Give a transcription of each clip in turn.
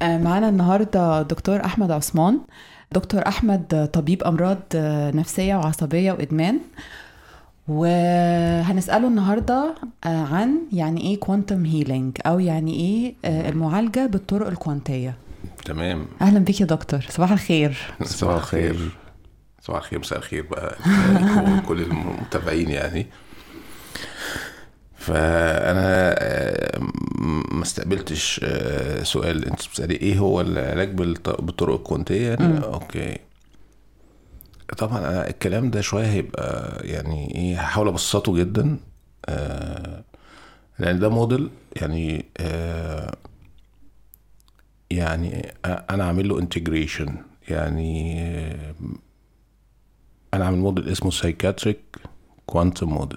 آه، معانا النهارده دكتور احمد عثمان دكتور احمد طبيب امراض نفسيه وعصبيه وادمان وهنساله النهارده آه، عن يعني ايه كوانتم هيلينج او يعني ايه آه، المعالجه بالطرق الكوانتيه تمام اهلا بيك يا دكتور صباح الخير صباح الخير صباح الخير مساء الخير بقى عليكم وكل المتابعين يعني فانا آه، ما استقبلتش آه، سؤال انت بتسالي ايه هو العلاج بالط- بالطرق الكونتيه يعني اوكي طبعا أنا الكلام ده شويه هيبقى يعني ايه هحاول ابسطه جدا آه، لان ده موديل يعني آه، يعني انا عامل له انتجريشن يعني آه، انا عامل موديل اسمه سايكاتريك كوانتم موديل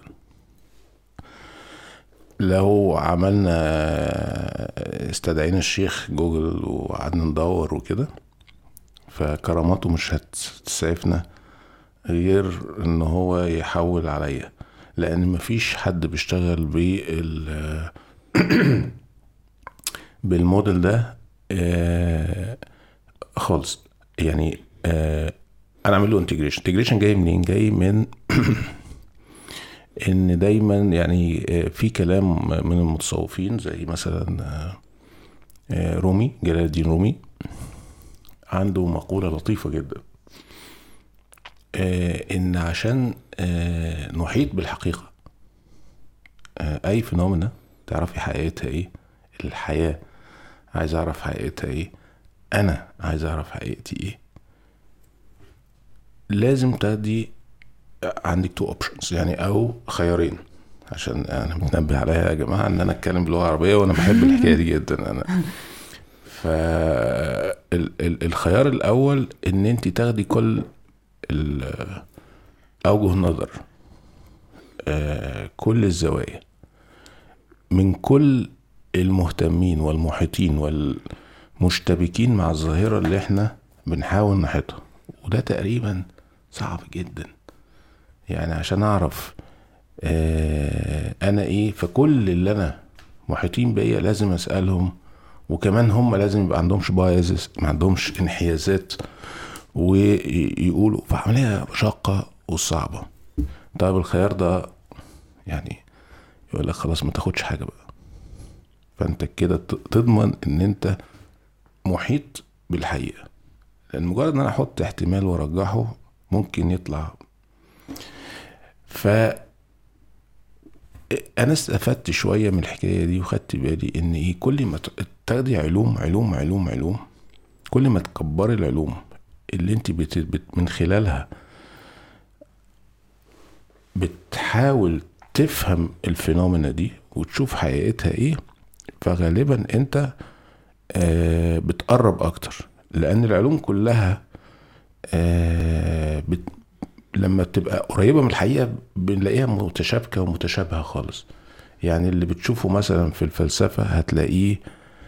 لو عملنا استدعينا الشيخ جوجل وقعدنا ندور وكده فكراماته مش هتسعفنا غير ان هو يحول عليا لان مفيش حد بيشتغل بال بالموديل ده آه، خالص يعني آه، انا اعمل له انتجريشن انتجريشن جاي منين جاي من ان دايما يعني آه، في كلام من المتصوفين زي مثلا آه، آه، رومي جلال الدين رومي عنده مقولة لطيفة جدا آه، ان عشان آه، نحيط بالحقيقة آه، اي فينومينا تعرفي حقيقتها ايه الحياة عايز اعرف حقيقتها ايه انا عايز اعرف حقيقتي ايه لازم تاخدي عندك تو اوبشنز يعني او خيارين عشان انا متنبه عليها يا جماعه ان انا اتكلم باللغه العربيه وانا بحب الحكايه دي جدا انا ف ال- ال- الخيار الاول ان انت تاخدي كل ال- اوجه النظر آه، كل الزوايا من كل المهتمين والمحيطين والمشتبكين مع الظاهره اللي احنا بنحاول نحيطها وده تقريبا صعب جدا يعني عشان اعرف آه انا ايه فكل اللي انا محيطين بيا لازم اسالهم وكمان هم لازم يبقى عندهمش بايزز ما عندهمش انحيازات ويقولوا فعمليه شاقه وصعبه طيب الخيار ده يعني يقول لك خلاص ما تاخدش حاجه بقى فانت كده ت- تضمن ان انت محيط بالحقيقه لان مجرد ان انا احط احتمال وارجحه ممكن يطلع ف انا استفدت شويه من الحكايه دي وخدت بالي ان ايه كل ما ت- تاخدي علوم علوم علوم علوم كل ما تكبري العلوم اللي انت بت بت من خلالها بتحاول تفهم الفينومينا دي وتشوف حقيقتها ايه فغالبا انت آه بتقرب اكتر لان العلوم كلها آه بت لما بتبقى قريبه من الحقيقه بنلاقيها متشابكه ومتشابهه خالص يعني اللي بتشوفه مثلا في الفلسفه هتلاقيه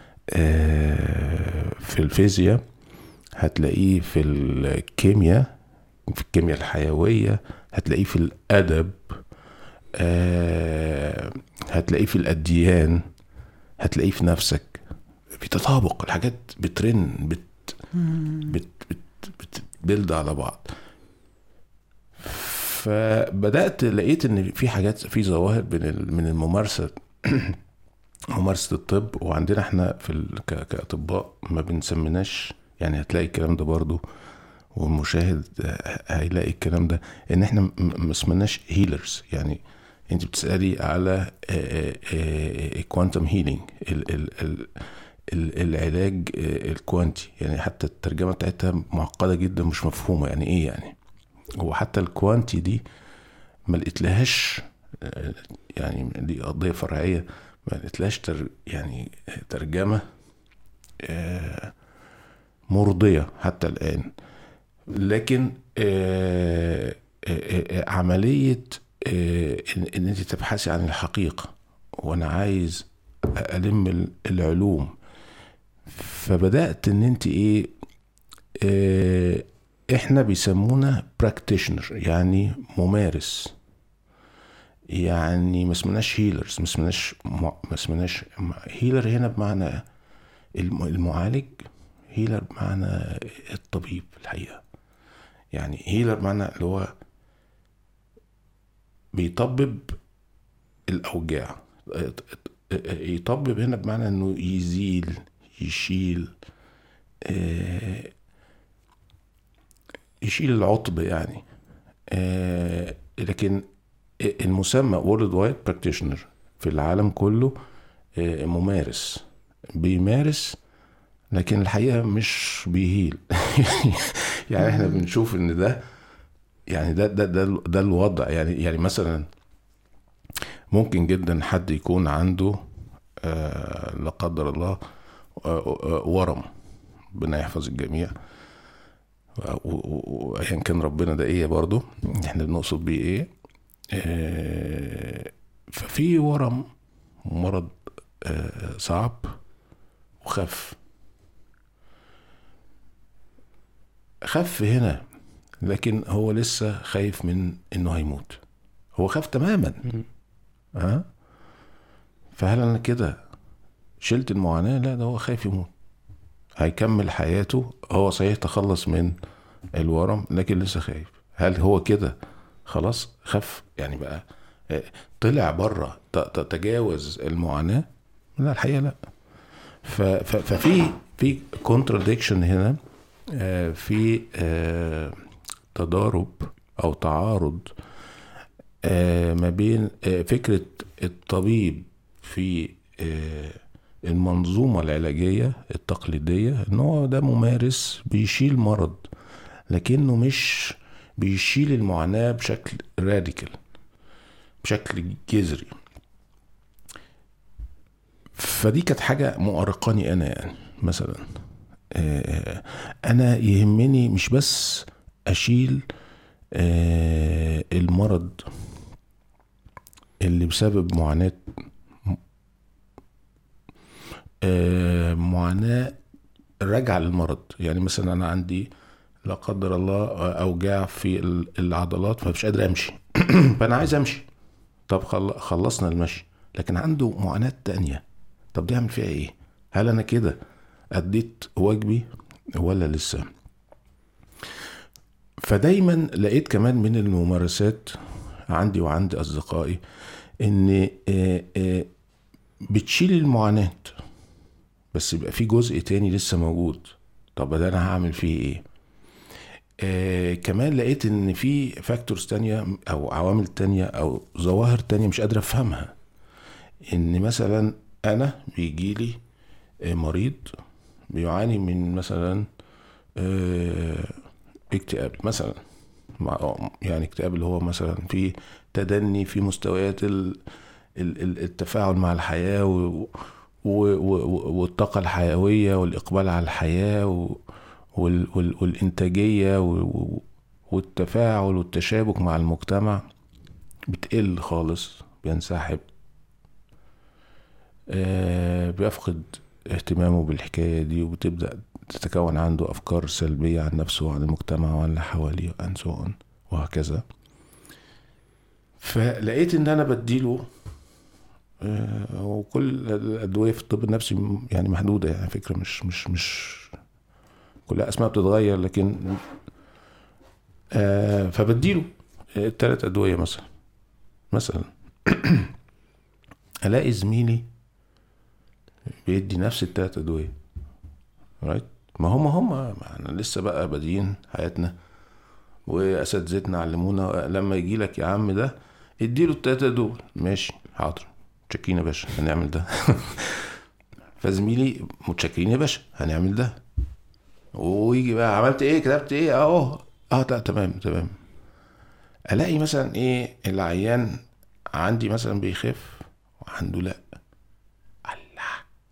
آه، في الفيزياء هتلاقيه في الكيمياء في الكيمياء الحيويه هتلاقيه في الادب آه، هتلاقيه في الاديان هتلاقيه في نفسك في تطابق الحاجات بترن بت بت بت بتبلد على بعض فبدات لقيت ان في حاجات في ظواهر من ال- من الممارسه ممارسه الطب وعندنا احنا في ال- ك- كاطباء ما بنسميناش يعني هتلاقي الكلام ده برضو والمشاهد هيلاقي الكلام ده ان احنا م- ما اسمناش هيلرز يعني انت بتسالي على كوانتم هيلينج العلاج آه، الكوانتي يعني حتى الترجمه بتاعتها معقده جدا مش مفهومه يعني ايه يعني وحتى الكوانتي دي ما لقيتلهاش آه، يعني دي قضيه فرعيه ما لقيتلهاش تر يعني ترجمه آه، مرضيه حتى الان لكن آه، آه، آه، عمليه آه، ان إن انت تبحثي عن الحقيقه وانا عايز الم ال- العلوم فبدات ان انت ايه آه، احنا بيسمونا براكتيشنر يعني ممارس يعني ما اسمناش هيلرز ما اسمناش ما اسمناش هيلر هنا بمعنى الم- المعالج هيلر بمعنى الطبيب الحقيقه يعني هيلر بمعنى اللي هو بيطبب الاوجاع يطبب هنا بمعنى انه يزيل يشيل آه، يشيل العطب يعني آه، لكن المسمى وورلد وايد براكتيشنر في العالم كله آه، ممارس بيمارس لكن الحقيقه مش بيهيل يعني احنا بنشوف ان ده يعني ده ده ده, ده الوضع يعني يعني مثلا ممكن جدا حد يكون عنده آه لا قدر الله آه، آه، ورم ربنا يحفظ الجميع و- و- وايا كان ربنا ده ايه برضو احنا بنقصد بيه ايه آه، ففي ورم مرض آه، صعب وخف خف هنا لكن هو لسه خايف من انه هيموت هو خاف تماما ها فهل انا كده شلت المعاناة لا ده هو خايف يموت هيكمل حياته هو صحيح تخلص من الورم لكن لسه خايف هل هو كده خلاص خف يعني بقى آه، طلع بره ت- ت- تجاوز المعاناة لا الحقيقة لا ف- ف- ففي في كونتراديكشن هنا آه، في آه، تضارب او تعارض آه، ما بين آه، فكرة الطبيب في آه، المنظومة العلاجية التقليدية ان هو ده ممارس بيشيل مرض لكنه مش بيشيل المعاناة بشكل راديكال بشكل جذري فدي كانت حاجة مؤرقاني أنا يعني مثلا آه، أنا يهمني مش بس أشيل آه، المرض اللي بسبب معاناة آه، معاناة راجعة للمرض يعني مثلا أنا عندي لا قدر الله آه، أوجاع في ال- العضلات فمش قادر أمشي فأنا عايز أمشي طب خل- خلصنا المشي لكن عنده معاناة تانية طب دي أعمل فيها إيه هل أنا كده أديت واجبي ولا لسه فدايما لقيت كمان من الممارسات عندي وعند أصدقائي إن آه، آه، بتشيل المعاناة بس يبقى في جزء تاني لسه موجود طب ده انا هعمل فيه ايه آه كمان لقيت ان في فاكتورز تانية او عوامل تانية او ظواهر تانية مش قادر افهمها ان مثلا انا بيجيلي آه مريض بيعاني من مثلا آه اكتئاب مثلا مع- يعني اكتئاب اللي هو مثلا في تدني في مستويات ال- ال- ال- التفاعل مع الحياة و و- و- والطاقة الحيوية والإقبال على الحياة و- وال- وال- والإنتاجية و- و- والتفاعل والتشابك مع المجتمع بتقل خالص بينسحب آه، بيفقد اهتمامه بالحكاية دي وبتبدأ تتكون عنده أفكار سلبية عن نفسه وعن المجتمع وعن اللي حواليه and so on وهكذا فلقيت إن أنا بديله آه، وكل الادويه في الطب النفسي م- يعني محدوده يعني فكره مش مش مش كلها اسماء بتتغير لكن آه فبديله ثلاث ادويه مثلا مثلا الاقي زميلي بيدي نفس الثلاث ادويه رايت ما هم هم ما احنا لسه بقى بادئين حياتنا واساتذتنا علمونا لما يجي لك يا عم ده اديله التلاته دول ماشي حاضر متشكرين يا باشا هنعمل ده فزميلي متشكرين يا باشا هنعمل ده ويجي بقى عملت ايه كتبت ايه اهو اه لا تمام تمام الاقي مثلا ايه العيان عندي مثلا بيخف وعنده لا الله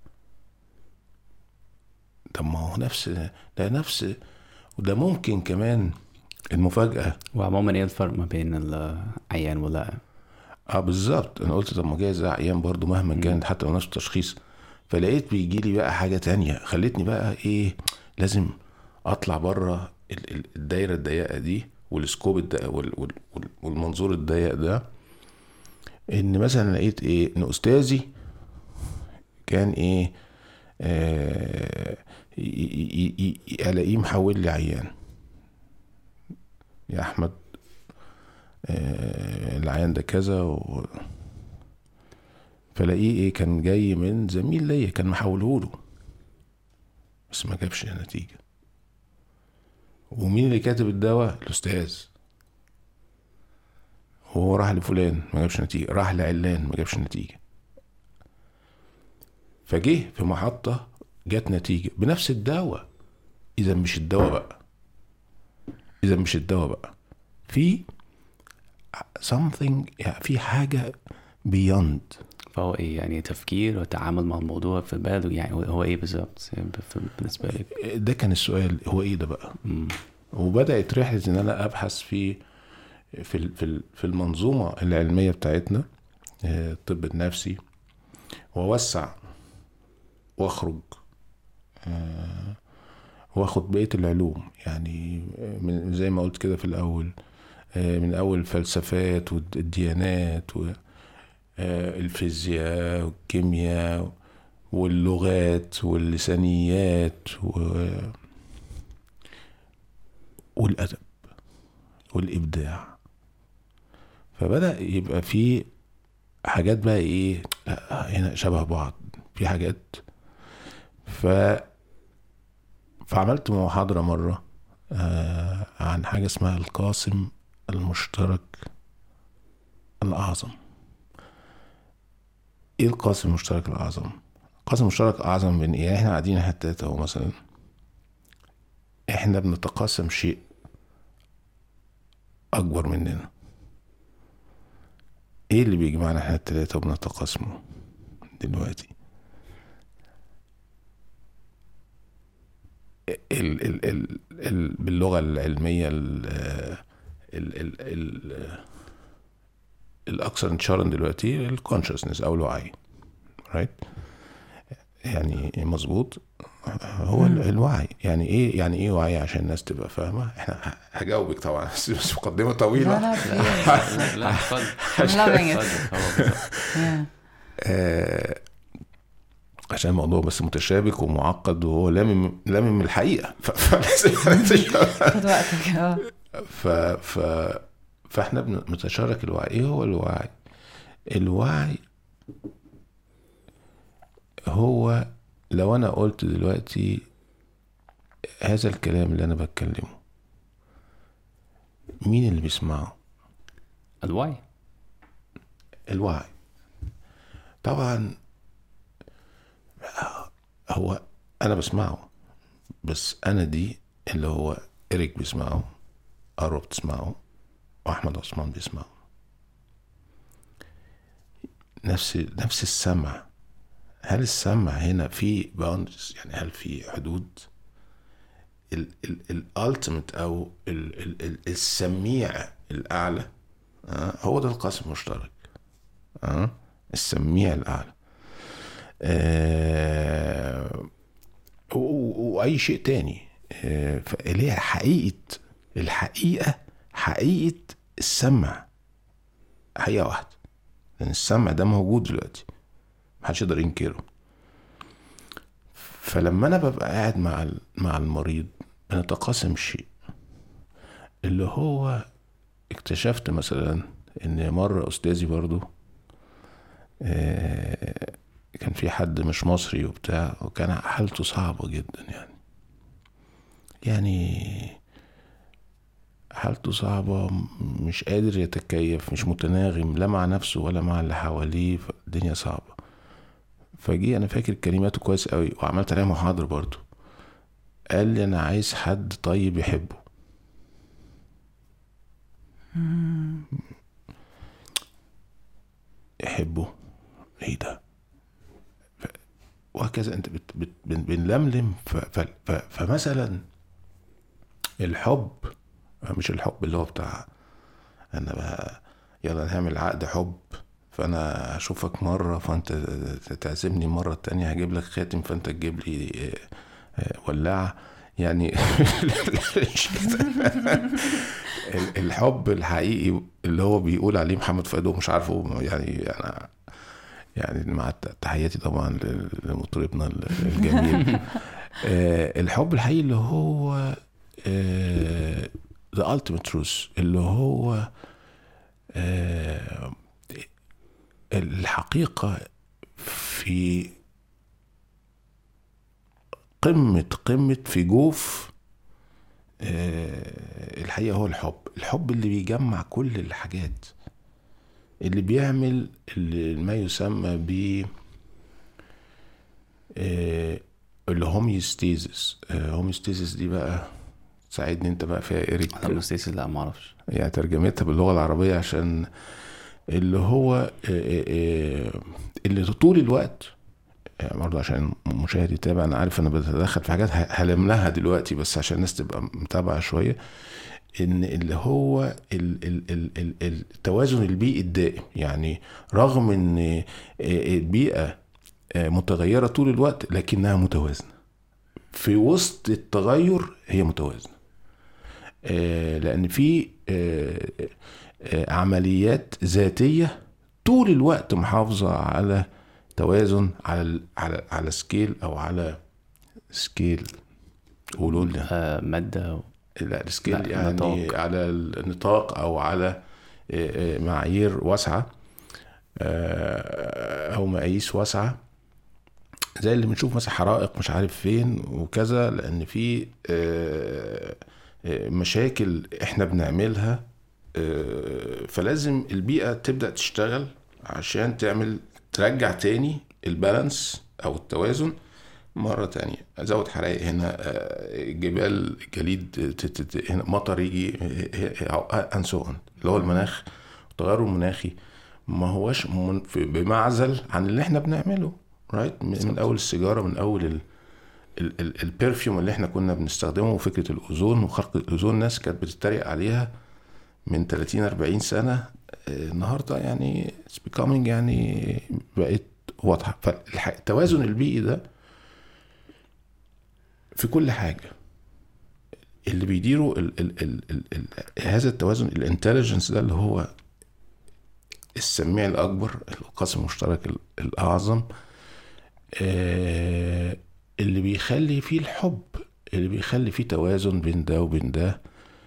طب ما هو نفس ده نفس وده ممكن كمان المفاجأة وعموما ايه الفرق ما بين العيان ولا اه بالظبط انا قلت طب ما جايز ده عيان برضو مهما كانت حتى لو نفس التشخيص فلقيت بيجي لي بقى حاجه تانية خلتني بقى ايه لازم اطلع بره ال- ال- الدايره الضيقه دي والسكوب الضيق وال- وال- وال- والمنظور الضيق ده ان مثلا لقيت ايه ان استاذي كان ايه آه، ي- ي- ي- ي- الاقيه محول لي عيان يا احمد آه، العيان ده كذا و... فلاقيه ايه كان جاي من زميل ليا كان محوله له بس ما جابش نتيجه ومين اللي كاتب الدواء الاستاذ هو راح لفلان ما جابش نتيجه راح لعلان ما جابش نتيجه فجه في محطه جت نتيجه بنفس الدواء اذا مش الدواء بقى اذا مش الدواء بقى في something يعني في حاجه beyond فهو ايه يعني تفكير وتعامل مع الموضوع في باله يعني هو- هو ايه بالظبط ب- بالنسبه لك ده كان السؤال هو ايه ده بقى مم. وبدات رحله ان انا ابحث في في ال- في ال- في المنظومه العلميه بتاعتنا آه، الطب النفسي واوسع واخرج آه، واخد بقيه العلوم يعني آه، من زي ما قلت كده في الاول آه، من اول الفلسفات والديانات والفيزياء والكيمياء واللغات واللسانيات و... والأدب والإبداع فبدأ يبقى في حاجات بقى إيه لا هنا شبه بعض في حاجات ف فعملت محاضرة مرة آه عن حاجة اسمها القاسم المشترك الأعظم إيه القاسم المشترك الأعظم؟ القاسم المشترك أعظم من إيه؟ يعني إحنا قاعدين إحنا التلاتة أهو مثلا إحنا بنتقاسم شيء أكبر مننا إيه اللي بيجمعنا إحنا التلاتة وبنتقاسمه دلوقتي؟ ال ال ال ال باللغة العلمية ال ال ال ال الأكثر انتشارا دلوقتي الكونشسنس أو الوعي right يعني مظبوط هو ال- الوعي يعني ايه يعني ايه وعي عشان الناس تبقى فاهمه احنا ه- هجاوبك طبعا بس بس مقدمه طويله لا لا please. لا لا اتفضل I'm loving it. اتفضل هو بالظبط. Yeah. آه عشان الموضوع بس متشابك ومعقد وهو لامم لامم الحقيقه ف- فلازم خد وقتك اه ف ف فاحنا بنتشارك الوعي ايه هو الوعي الوعي هو لو انا قلت دلوقتي هذا الكلام اللي انا بتكلمه مين اللي بيسمعه الوعي الوعي طبعا هو انا بسمعه بس انا دي اللي هو اريك بيسمعه اروى بتسمعه واحمد عثمان بيسمعه نفس نفس السمع هل السمع هنا في باوندز يعني هل في حدود الالتيميت او ال ال ال السميع الاعلى آه هو ده القاسم المشترك آه السميع الاعلى آه و- و- واي شيء تاني آه فاللي هي حقيقه الحقيقه حقيقه السمع حقيقه واحده لان السمع ده موجود دلوقتي محدش يقدر ينكره فلما انا ببقى قاعد مع ال- مع المريض بنتقاسم شيء اللي هو اكتشفت مثلا ان مره استاذي برضو آه، كان في حد مش مصري وبتاع وكان حالته صعبة جدا يعني يعني حالته صعبة م- مش قادر يتكيف مش متناغم لا مع نفسه ولا مع اللي حواليه الدنيا صعبة فجي انا فاكر كلماته كويس قوي وعملت عليها محاضرة برضو قال لي انا عايز حد طيب يحبه يحبه ايه ده ف- وهكذا انت بت بت بن- بنلملم ف ف ف فمثلا الحب مش الحب اللي هو بتاع انا بقى يلا نعمل عقد حب فانا هشوفك مره فانت تعزمني المره التانية هجيب لك خاتم فانت تجيب لي آه، آه، ولاعه يعني ال- الحب الحقيقي اللي هو بيقول عليه محمد فؤاد ومش عارفه يعني انا يعني مع تحياتي طبعا لمطربنا الجميل آه، الحب الحقيقي اللي هو آه، the ultimate truth اللي هو آه، الحقيقة في قمة قمة في جوف آه، الحقيقة هو الحب الحب اللي بيجمع كل الحاجات اللي بيعمل اللي ما يسمى ب آه، الهوميوستيزس هوميوستيزس دي بقى ساعدني انت بقى فيها ايريك الهوموستيسيس لا ما اعرفش يعني ترجمتها باللغه العربيه عشان اللي هو آه، آه، آه، اللي طول الوقت يعني برضه عشان المشاهد يتابع انا عارف انا بتدخل في حاجات ه- هلم لها دلوقتي بس عشان الناس تبقى متابعه شويه ان اللي هو ال- ال- ال- ال- التوازن البيئي الدائم يعني رغم ان آه، البيئه آه، متغيره طول الوقت لكنها متوازنه في وسط التغير هي متوازنه آه، لان في آه، آه، عمليات ذاتيه طول الوقت محافظه على توازن على ال- على على سكيل او على سكيل قولوا لنا آه ماده و... لا السكيل لا، يعني نطاق. على النطاق او على آه، آه، معايير واسعه آه، او مقاييس واسعه زي اللي بنشوف مثلا حرائق مش عارف فين وكذا لان في آه، آه، مشاكل احنا بنعملها آه، فلازم البيئه تبدا تشتغل عشان تعمل ترجع تاني البالانس او التوازن مرة تانية أزود حرائق هنا آه، جبال جليد ت- ت- ت- هنا مطر يجي أنسون اللي هو المناخ التغير المناخي ما هوش من- في- بمعزل عن اللي احنا بنعمله رايت من, من اول السيجاره من اول ال ال- ال- البرفيوم اللي احنا كنا بنستخدمه وفكره الاوزون وخرق الاوزون الناس كانت بتتريق عليها من 30 40 سنه آه، النهارده يعني it's becoming يعني بقت واضحه فالتوازن البيئي ده في كل حاجه اللي بيديروا ال ال ال ال ال هذا التوازن الانتليجنس ده اللي هو السميع الاكبر القاسم المشترك ال- الاعظم آه، اللي بيخلي فيه الحب اللي بيخلي فيه توازن بين ده وبين ده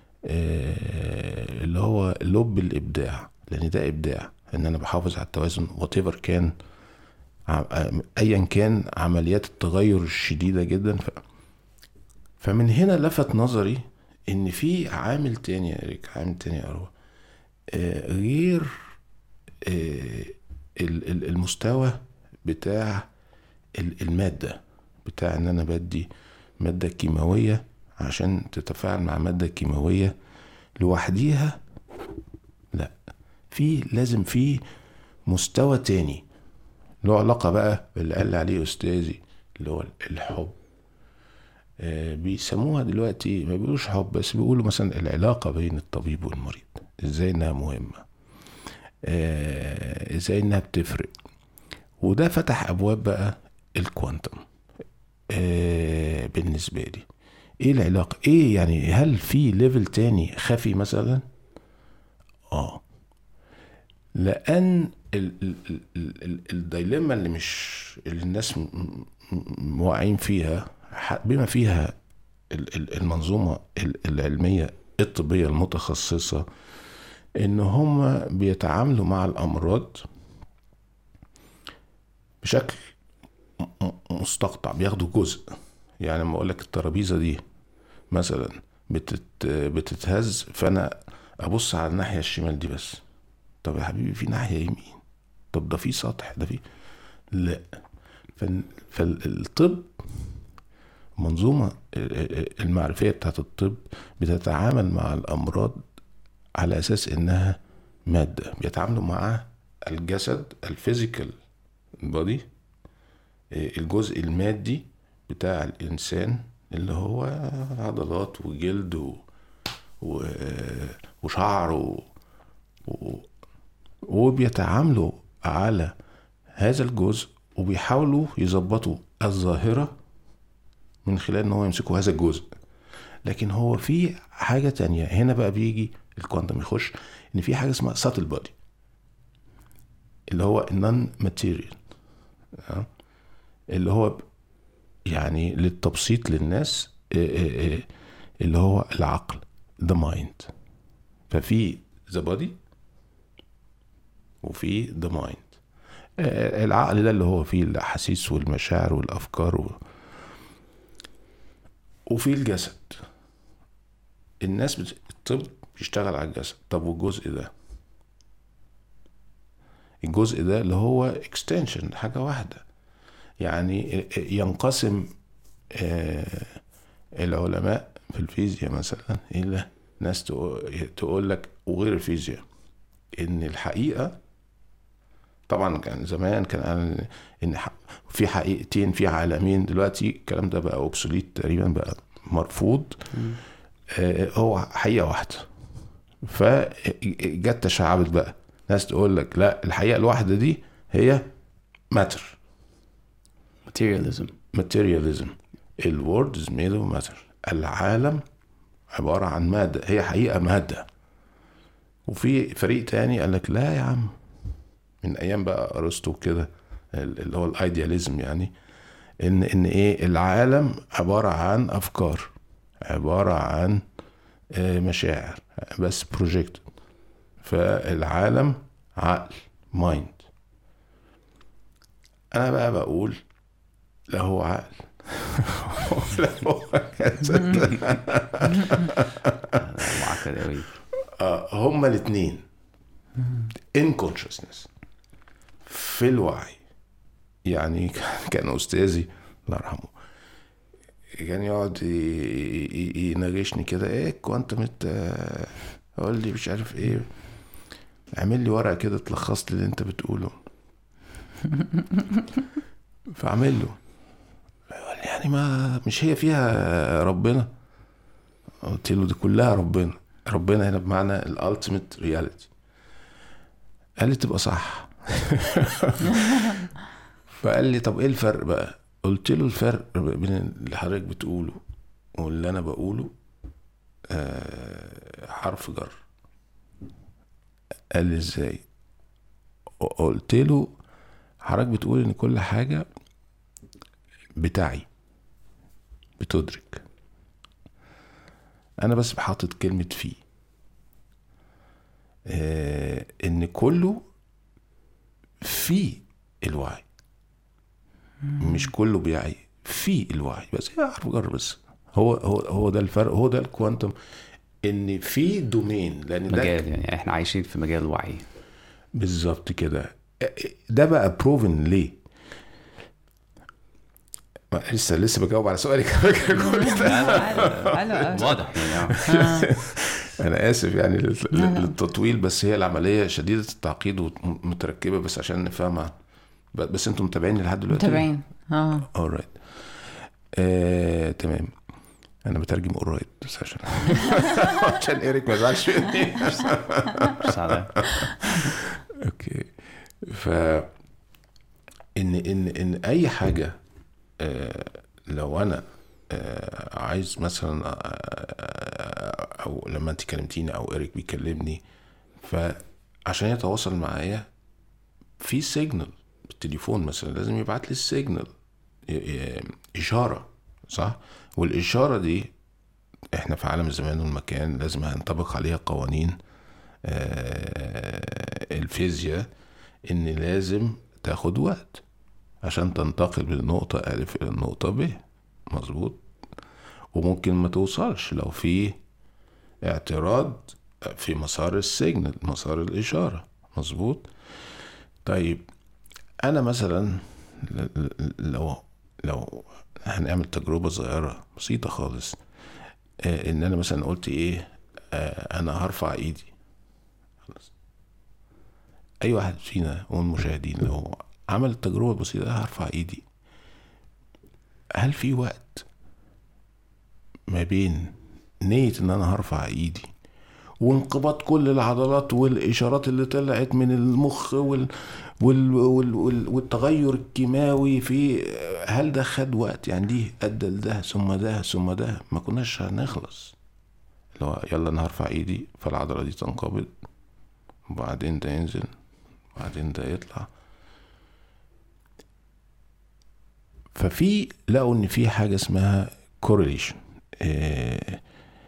آه، اللي هو لب الابداع لان ده ابداع ان انا بحافظ على التوازن وات كان ع- ايا كان عمليات التغير الشديده جدا ف... فمن هنا لفت نظري ان في عامل تاني يا ريك عامل تاني يا اروى آه، غير آه، ال- ال- المستوى بتاع ال- المادة بتاع ان انا بدي مادة كيماوية عشان تتفاعل مع مادة كيماوية لوحديها لا في لازم في مستوى تاني له علاقة بقى باللي قال عليه أستاذي اللي هو الحب آه، بيسموها دلوقتي ما بيقولوش حب بس بيقولوا مثلا العلاقة بين الطبيب والمريض ازاي انها مهمة آه، ازاي انها بتفرق وده فتح ابواب بقى الكوانتم آه، بالنسبة لي ايه العلاقة ايه يعني هل في ليفل تاني خفي مثلا اه لان ال- ال- ال- ال- ال- الديليما اللي مش اللي الناس م- م- واقعين فيها ح- بما فيها ال- ال- المنظومة ال- العلمية الطبية المتخصصة ان هم بيتعاملوا مع الامراض بشكل م- م- مستقطع بياخدوا جزء يعني لما اقول لك الترابيزه دي مثلا بتت بتتهز فانا ابص على الناحيه الشمال دي بس طب يا حبيبي في ناحيه يمين طب ده في سطح ده في لا فال- فالطب منظومه المعرفيه بتاعت الطب بتتعامل مع الامراض على اساس انها ماده بيتعاملوا مع الجسد الفيزيكال بودي الجزء المادي بتاع الانسان اللي هو عضلات وجلد و... و... وشعر و... و... وبيتعاملوا على هذا الجزء وبيحاولوا يظبطوا الظاهرة من خلال ان هو يمسكوا هذا الجزء لكن هو في حاجة تانية هنا بقى بيجي الكوانتم يخش ان في حاجة اسمها ساتل بودي اللي هو النون ماتيريال ها؟ اللي هو ب- يعني للتبسيط للناس آه، آه، آه، اللي هو العقل the mind ففي the body وفي the mind آه، العقل ده اللي هو فيه الاحاسيس والمشاعر والافكار و... وفي الجسد الناس بت... الطب بيشتغل على الجسد طب والجزء ده الجزء ده اللي هو اكستنشن حاجة واحدة يعني ينقسم آه، العلماء في الفيزياء مثلا إلى ناس تقو- تقول لك وغير الفيزياء إن الحقيقة طبعا كان زمان كان قال ان ح- في حقيقتين في عالمين دلوقتي الكلام ده بقى اوبسوليت تقريبا بقى مرفوض آه، هو حقيقه واحده فجت تشعبت بقى ناس تقول لك لا الحقيقه الواحده دي هي ماتر materialism materialism الورد is made of matter العالم عبارة عن مادة هي حقيقة مادة وفي فريق تاني قال لك لا يا عم من ايام بقى ارسطو كده اللي هو الايدياليزم يعني ان ان ايه العالم عبارة عن افكار عبارة عن آه، مشاعر بس بروجكت فالعالم عقل مايند انا بقى بقول لا هو عقل ولا هو جسد معقد قوي آه، هما الاثنين in consciousness في الوعي يعني كان- كان استاذي الله يرحمه كان يقعد ي- ي- يناقشني كده ايه كوانتم انت اقول لي مش عارف ايه اعمل لي ورقه كده تلخص لي اللي انت بتقوله فاعمل له يقول لي يعني ما مش هي فيها ربنا قلت له دي كلها ربنا ربنا هنا بمعنى الالتيميت رياليتي قال لي تبقى صح فقال لي طب ايه الفرق بقى قلت له الفرق بين اللي حضرتك بتقوله واللي انا بقوله آه حرف جر قال لي ازاي قلت له حضرتك بتقول ان كل حاجه بتاعي بتدرك انا بس بحطت كلمه في آه ان كله في الوعي مش كله بيعي في الوعي بس هي حرف جر بس هو هو هو ده الفرق هو ده الكوانتم ان في دومين لان ده مجال يعني احنا عايشين في مجال الوعي بالظبط كده ده بقى بروفن ليه ما- لسه لسه بجاوب على سؤالك كل ده حلو قوي واضح يعني آه. انا اسف يعني لل- للتطويل بس هي العمليه شديده التعقيد ومتركبه بس عشان نفهمها ب- بس انتم متابعيني لحد دلوقتي متابعين اه alright آه، تمام انا بترجم alright بس عشان عشان ايريك ما يزعلش مني مش على اوكي ف ان ان ان اي حاجه آه، لو انا آه، عايز مثلا آه، او لما انت كلمتيني او ايريك بيكلمني فعشان يتواصل معايا في سيجنال بالتليفون مثلا لازم يبعت لي السيجنال ي- ي- اشاره صح والاشاره دي احنا في عالم الزمان والمكان لازم هنطبق عليها قوانين آه، الفيزياء ان لازم تاخد وقت عشان تنتقل من النقطة ألف إلى النقطة ب مظبوط وممكن ما توصلش لو في اعتراض في مسار السيجنال مسار الإشارة مظبوط طيب أنا مثلا ل- ل- لو لو هنعمل تجربة صغيرة بسيطة خالص آه، إن أنا مثلا قلت إيه آه، أنا هرفع إيدي خلاص اي واحد فينا والمشاهدين لو عمل التجربه البسيطه هرفع ايدي هل في وقت ما بين نية ان انا هرفع ايدي وانقباض كل العضلات والاشارات اللي طلعت من المخ وال وال وال وال والتغير الكيماوي في هل ده خد وقت يعني دي ادى لده ثم ده ثم ده ما كناش هنخلص اللي هو يلا انا هرفع ايدي فالعضله دي تنقبض وبعدين ده ينزل وبعدين ده يطلع ففي لقوا ان في حاجه اسمها correlation آه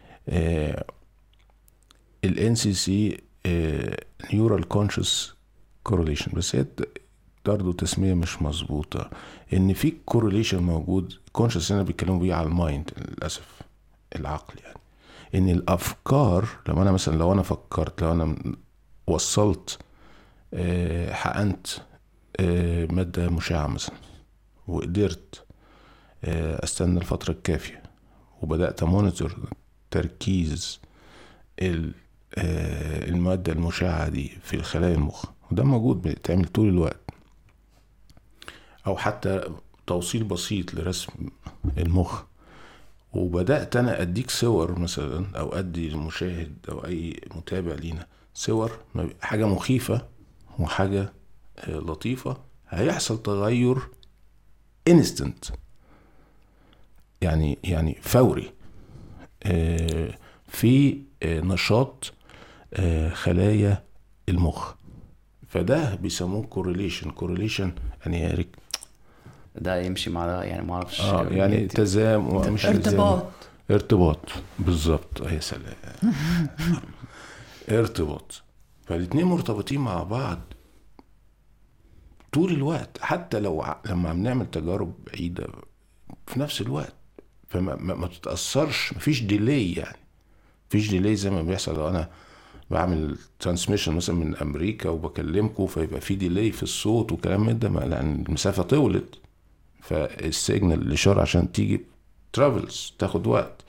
الان سي سي نيورال كونشس كورليشن بس هي برضه تسميه مش مظبوطه ان في كورليشن موجود كونشس هنا بيتكلموا بيه على المايند للاسف العقل يعني ان الافكار لما انا مثلا لو انا فكرت لو انا وصلت آه، حقنت آه، ماده مشعه مثلا وقدرت آه، استنى الفتره الكافيه وبدات امونيتور تركيز الماده المشعه دي في الخلايا المخ وده موجود بيتعمل طول الوقت او حتى توصيل بسيط لرسم المخ وبدات انا اديك صور مثلا او ادي المشاهد او اي متابع لينا صور حاجه مخيفه وحاجه آه، لطيفه هيحصل تغير انستنت يعني يعني فوري آه، في آه، نشاط خلايا المخ فده بيسموه كورليشن كورليشن يعني يا ريك ده يمشي مع ده يعني ما اعرفش اه يعني تزام مش ارتباط ارتباط بالظبط يا سلام ارتباط فالاثنين مرتبطين مع بعض طول الوقت حتى لو لما عم نعمل تجارب بعيدة في نفس الوقت فما ما, ما تتأثرش مفيش ديلي يعني مفيش ديلي زي ما بيحصل لو انا بعمل ترانسميشن مثلا من امريكا وبكلمكم فيبقى في ديلي في الصوت وكلام من ده لان المسافه طولت فالسيجنال الاشاره عشان تيجي ترافلز تاخد وقت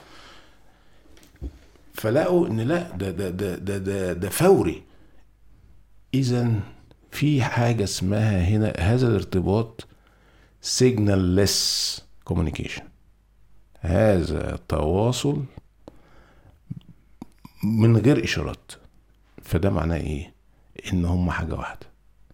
فلقوا ان لا ده ده ده ده ده, ده فوري اذا في حاجه اسمها هنا هذا الارتباط signal-less communication هذا تواصل من غير اشارات فده معناه ايه ان هم حاجه واحده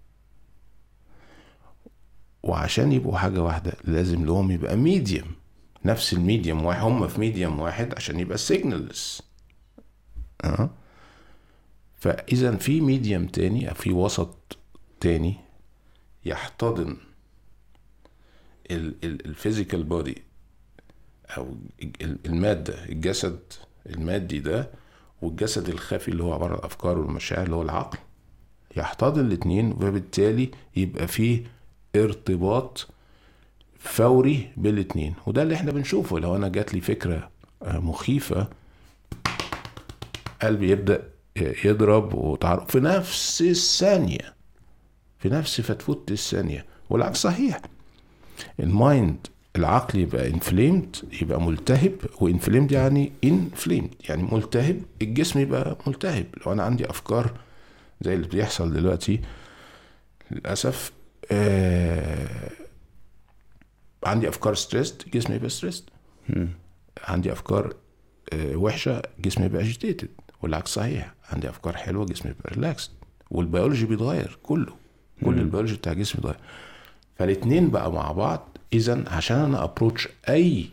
وعشان يبقوا حاجه واحده لازم لهم يبقى ميديوم نفس الميديوم واحد هم في ميديوم واحد عشان يبقى سيجنالز أه؟ فاذا في ميديوم تاني او في وسط تاني يحتضن الفيزيكال بودي او الماده الجسد المادي ده والجسد الخفي اللي هو عباره عن الافكار والمشاعر اللي هو العقل يحتضن الاثنين وبالتالي يبقى فيه ارتباط فوري بالاثنين وده اللي احنا بنشوفه لو انا جات لي فكره آه، مخيفه قلبي يبدا يضرب وتعرف في نفس الثانيه في نفس فتفوت الثانيه والعكس صحيح المايند العقل يبقى انفليمد يبقى ملتهب وانفليمد يعني انفليمد يعني ملتهب الجسم يبقى ملتهب لو انا عندي افكار زي اللي بيحصل دلوقتي للاسف آه عندي افكار ستريسد جسمي يبقى ستريسد عندي افكار آه وحشه جسمي يبقى اجيتيتد والعكس صحيح عندي افكار حلوه جسمي يبقى ريلاكسد والبيولوجي بيتغير كله كل البيولوجي بتاع جسمي بيتغير فالاثنين بقى مع بعض اذا عشان انا ابروتش اي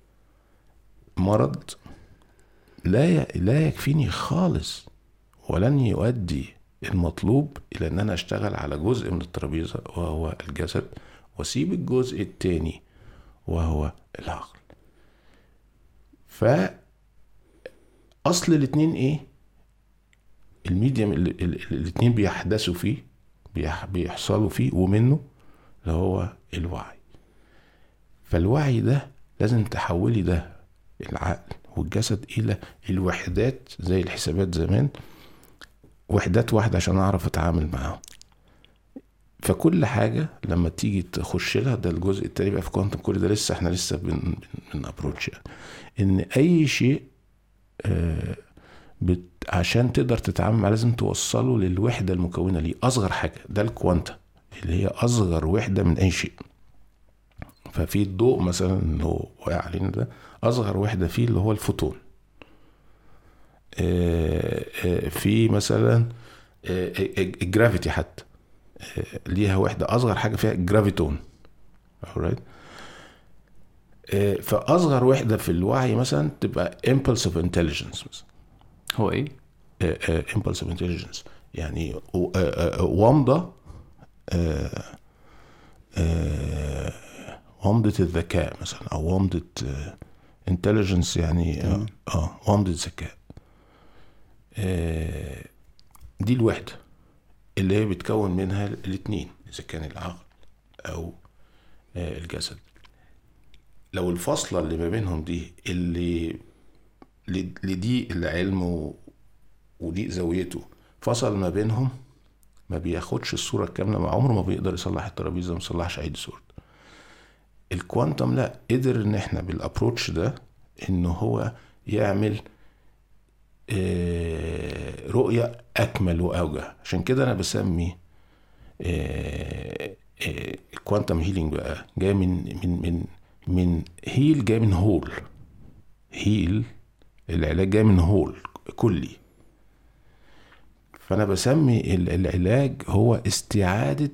مرض لا لا يكفيني خالص ولن يؤدي المطلوب الى ان انا اشتغل على جزء من الترابيزه وهو الجسد واسيب الجزء التاني وهو العقل ف اصل الاتنين ايه الميديم اللي الاتنين بيحدثوا فيه بيحصلوا فيه ومنه اللي هو الوعي فالوعي ده لازم تحولي ده العقل والجسد الى الوحدات زي الحسابات زمان وحدات واحده عشان اعرف اتعامل معاهم فكل حاجه لما تيجي تخش لها ده الجزء التاني بقى في كوانتم كل ده لسه احنا لسه بن بن ابروتش يعني ان اي شيء آه بت عشان تقدر تتعامل معاه لازم توصله للوحده المكونه ليه اصغر حاجه ده الكوانتا اللي هي اصغر وحده من اي شيء ففي الضوء مثلا اللي هو واقع علينا ده اصغر وحده فيه اللي هو الفوتون آه، آه، في مثلا آه، الجرافيتي حتى ليها وحده اصغر حاجه فيها الجرافيتون alright فاصغر وحده في الوعي مثلا تبقى impulse of intelligence مثلا هو ايه؟ impulse of intelligence يعني ومضه ومضة الذكاء مثلا او ومضة انتليجنس يعني تمام. اه ومضة ذكاء آه، دي الوحدة اللي هي بتكون منها الاتنين اذا كان العقل او آه، الجسد لو الفاصلة اللي ما بينهم دي اللي لدي العلم و- ودي زاويته فصل ما بينهم ما بياخدش الصورة الكاملة مع عمره ما بيقدر يصلح الترابيزة ما يصلحش أي صورة الكوانتم لا قدر ان احنا بالابروتش ده ان هو يعمل آه، رؤية أكمل وأوجه عشان كده أنا بسمي الكوانتم هيلينج بقى جاي من من من من هيل جاي من هول هيل العلاج جاي من هول كلي فأنا بسمي ال- العلاج هو استعادة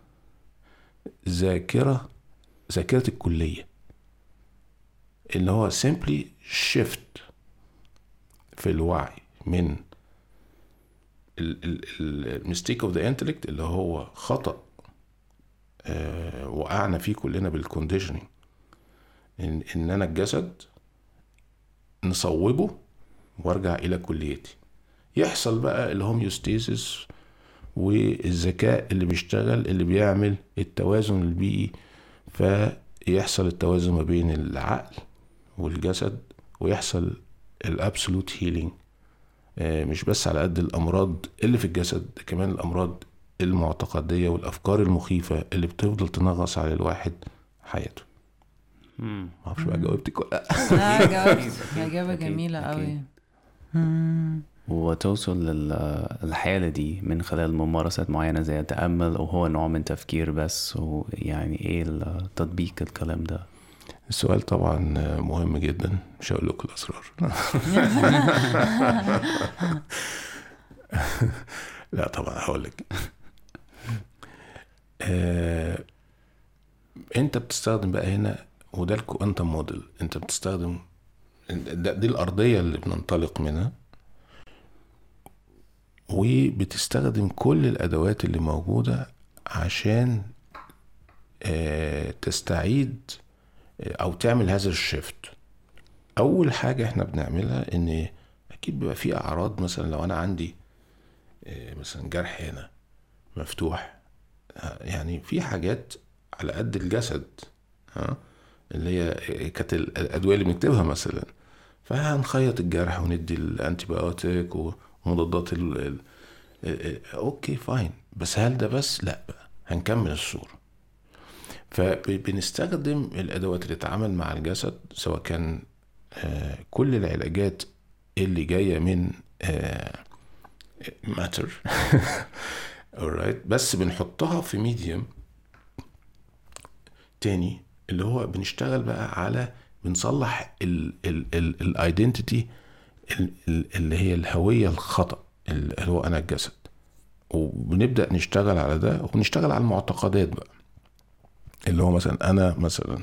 ذاكرة ذاكرة الكلية اللي هو simply shift في الوعي من الميستيك اوف ذا انتلكت اللي هو خطأ آه، وقعنا فيه كلنا بالكونديشننج ان ان انا الجسد نصوبه وارجع الى كليتي يحصل بقى الهوميوستيسيس والذكاء اللي بيشتغل اللي بيعمل التوازن البيئي فيحصل التوازن ما بين العقل والجسد ويحصل الابسولوت هيلينج مش بس على قد الامراض اللي في الجسد كمان الامراض المعتقديه والافكار المخيفه اللي بتفضل تنغص على الواحد حياته مم. ما اعرفش بقى جاوبتك ولا لا لا جاوبت اجابه أكيد، جميله أكيد. قوي مم. وتوصل للحالة دي من خلال ممارسات معينة زي التأمل وهو نوع من تفكير بس ويعني ايه تطبيق الكلام ده السؤال طبعا مهم جدا مش هقول لكم الاسرار لا طبعا هقول لك آه، انت بتستخدم بقى هنا وده الكوانتم موديل انت بتستخدم ده- دي الارضيه اللي بننطلق منها وبتستخدم كل الادوات اللي موجوده عشان آه، تستعيد او تعمل هذا الشيفت اول حاجه احنا بنعملها ان اكيد بيبقى في اعراض مثلا لو انا عندي آه، مثلا جرح هنا مفتوح آه، يعني في حاجات على قد الجسد ها اللي هي كانت الادويه اللي بنكتبها مثلا فهنخيط الجرح وندي الانتيبيوتيك ومضادات ال ال- ال- اوكي فاين بس هل ده بس لا بقى هنكمل الصوره فبنستخدم الادوات اللي تتعامل مع الجسد سواء كان آه، كل العلاجات اللي جايه من ماتر alright بس بنحطها في ميديوم تاني اللي هو بنشتغل بقى على بنصلح الايدنتيتي اللي هي الهويه الخطا اللي هو انا الجسد وبنبدا نشتغل على ده وبنشتغل على المعتقدات بقى اللي هو مثلا انا مثلا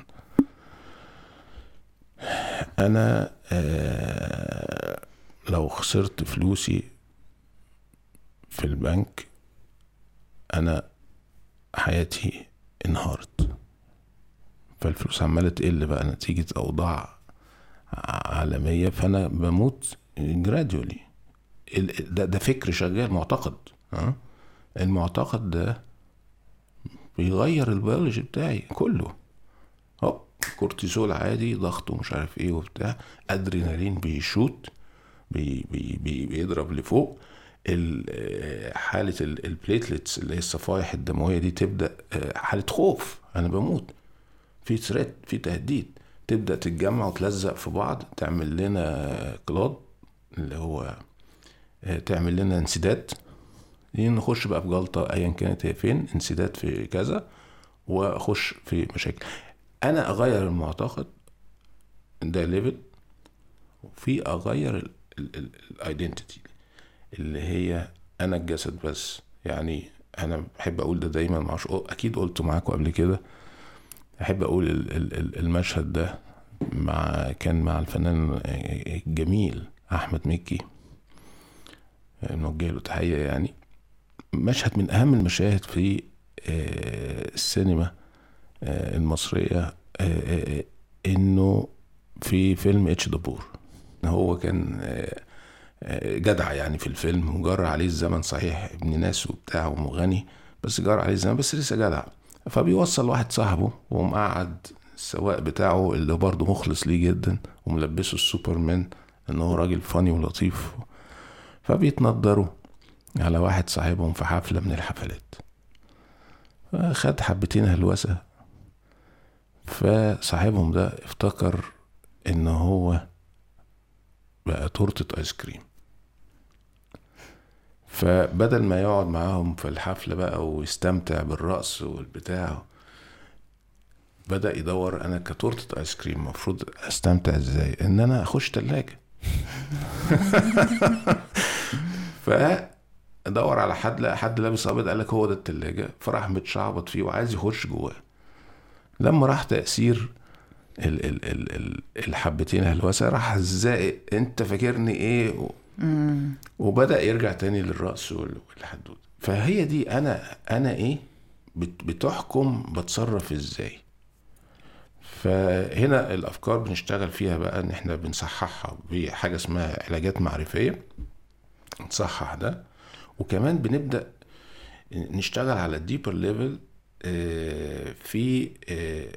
انا آه لو خسرت فلوسي في البنك انا حياتي انهارت فالفلوس عمالة تقل بقى نتيجة أوضاع عالمية فأنا بموت جراديولي ده, ده فكر شغال معتقد ها المعتقد ده بيغير البيولوجي بتاعي كله هوب كورتيزول عادي ضغط ومش عارف ايه وبتاع ادرينالين بيشوت بي بي بي بيضرب لفوق ال- حالة ال- البليتلتس اللي هي الصفائح الدموية دي تبدأ آه، حالة خوف أنا بموت في ثريت في تهديد تبدأ تتجمع وتلزق في بعض تعمل لنا كلاد اللي هو آه، تعمل لنا انسداد نخش بقى في جلطة أيا كانت هي فين انسداد في كذا وأخش في مشاكل أنا أغير المعتقد ده ليفل وفي أغير الايدنتيتي اللي هي أنا الجسد بس يعني أنا بحب أقول ده دايما معرفش أكيد قلته معاكم قبل كده أحب أقول ال- ال- ال- المشهد ده مع كان مع الفنان الجميل أحمد مكي نوجه له تحية يعني مشهد من أهم المشاهد في آه، السينما آه، المصرية آه، آه، انه في فيلم اتش دبور هو كان آه، آه، جدع يعني في الفيلم وجرى عليه الزمن صحيح ابن ناس وبتاع ومغني بس جرى عليه الزمن بس لسه جدع فبيوصل واحد صاحبه ومقعد السواق بتاعه اللي برضه مخلص ليه جدا وملبسه السوبرمان ان هو راجل فاني ولطيف فبيتنضروا على واحد صاحبهم في حفلة من الحفلات خد حبتين هلوسة فصاحبهم ده افتكر ان هو بقى تورتة ايس كريم فبدل ما يقعد معاهم في الحفلة بقى ويستمتع بالرقص والبتاع بدأ يدور انا كتورتة ايس كريم المفروض استمتع ازاي ان انا اخش تلاجة فدور على حد لقى حد لابس ابيض قال لك هو ده التلاجة فراح متشعبط فيه وعايز يخش جواه لما راح تأثير ال ال ال ال الحبتين هلوسة راح زائق انت فاكرني ايه و- وبدأ يرجع تاني للرقص وال- والحدود فهي دي انا انا ايه بت- بتحكم بتصرف ازاي فهنا الافكار بنشتغل فيها بقى ان احنا بنصححها بحاجه اسمها علاجات معرفيه نصحح ده وكمان بنبدا نشتغل على الديبر ليفل في آه،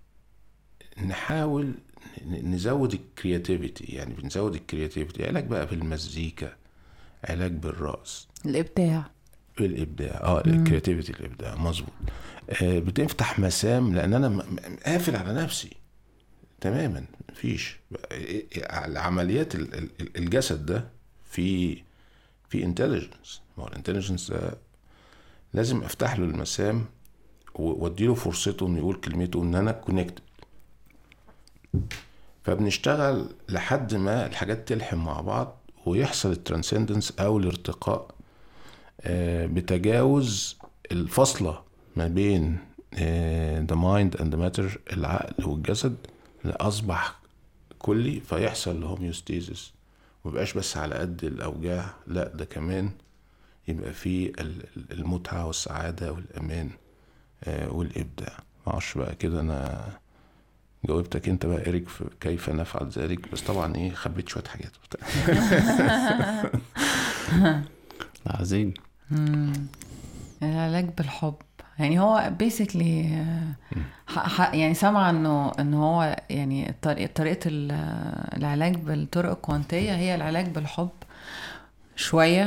نحاول ن- نزود الكرياتيفيتي يعني بنزود الكرياتيفيتي علاج بقى بالمزيكا علاج بالرقص الابداع الابداع اه الكرياتيفيتي الابداع مظبوط آه بتفتح مسام لان انا م- م- قافل على نفسي تماما مفيش العمليات ال- ال- الجسد ده في في انتليجنس ما هو الانتليجنس ده لازم افتح له المسام و- واديله فرصته انه يقول كلمته ان انا كونكتد فبنشتغل لحد ما الحاجات تلحم مع بعض ويحصل الترانسندنس او الارتقاء آه، بتجاوز الفاصلة ما بين آه، the mind and the matter العقل والجسد اللي أصبح كلي فيحصل الهوميوستيزس مبقاش بس على قد الأوجاع لا ده كمان يبقى فيه ال- ال- المتعة والسعادة والأمان آه، والإبداع معرفش بقى كده أنا جاوبتك انت بقى إيريك في كيف نفعل ذلك بس طبعا ايه خبيت شويه حاجات وبتاع عظيم العلاج بالحب يعني هو بيسكلي يعني سامعه انه انه هو يعني الطريقه طريقه ال- العلاج بالطرق الكوانتيه هي العلاج بالحب شويه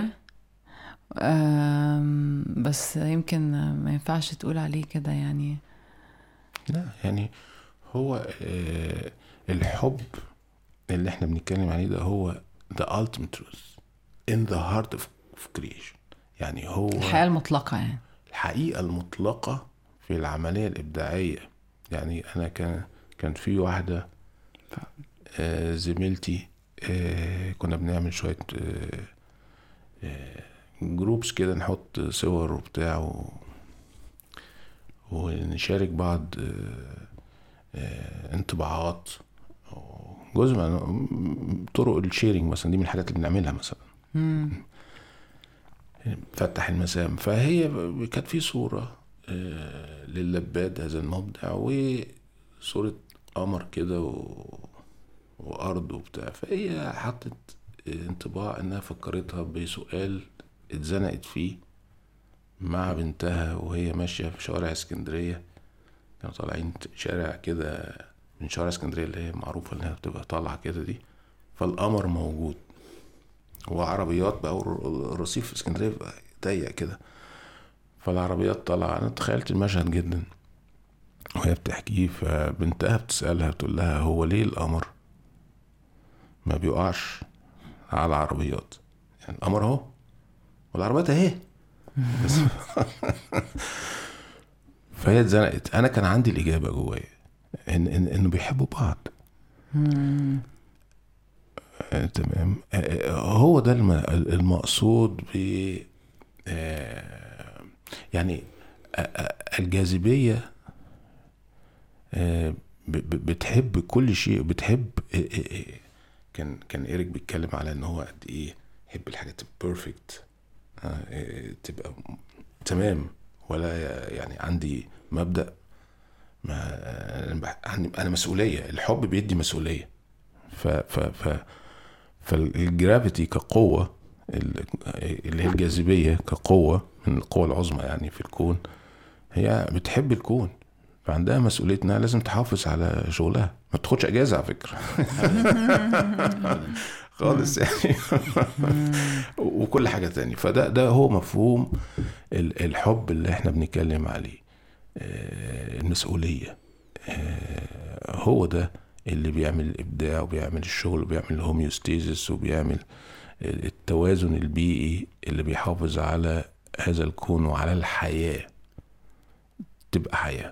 أم، بس يمكن ما ينفعش تقول عليه كده يعني لا يعني هو آه، الحب اللي احنا بنتكلم عليه ده هو the ultimate truth in the heart of, of creation يعني هو الحياه المطلقه يعني الحقيقة المطلقة في العملية الإبداعية يعني أنا كان كان في واحدة آه، زميلتي آه، كنا بنعمل شوية جروبس كده نحط صور وبتاع و... ونشارك بعض آه، آه، انطباعات جزء من طرق الشيرنج مثلا دي من الحاجات اللي بنعملها مثلا فتح المسام فهي ب- كانت في صورة آه، للباد هذا المبدع وصورة قمر كده و... وأرض وبتاع فهي حطت انطباع إنها فكرتها بسؤال اتزنقت فيه مع بنتها وهي ماشية في شوارع اسكندرية كانوا طالعين شارع كده من شوارع اسكندرية اللي هي معروفة إنها بتبقى طالعة كده دي فالقمر موجود وعربيات بقى والرصيف في اسكندريه بيبقى ضيق كده فالعربيات طالعه انا تخيلت المشهد جدا وهي بتحكيه فبنتها بتسالها بتقول لها هو ليه القمر ما بيقعش على العربيات يعني القمر اهو والعربيات اهي بس فهي اتزنقت انا كان عندي الاجابه جوايا ان ان انه بيحبوا بعض آه، تمام آه، آه، هو ده الم- المقصود ب آه، يعني آه، آه، الجاذبية آه، ب- ب- بتحب كل شيء بتحب آه، آه، آه، كان كان ايريك بيتكلم على ان هو قد ايه يحب الحاجات بيرفكت تبقى م- تمام ولا يعني عندي مبدأ ما أنا بح- عندي- انا مسؤوليه الحب بيدي مسؤوليه ف ف ف فالجرافيتي كقوه ال- اللي هي الجاذبيه كقوه من القوى العظمى يعني في الكون هي بتحب الكون فعندها مسؤوليه انها لازم تحافظ على شغلها ما تاخدش اجازه على فكره خالص يعني وكل حاجه تانية فده ده هو مفهوم ال- الحب اللي احنا بنتكلم عليه آه، المسؤوليه آه، هو ده اللي بيعمل الابداع وبيعمل الشغل وبيعمل الهوميوستيزس وبيعمل التوازن البيئي اللي بيحافظ على هذا الكون وعلى الحياه تبقى حياه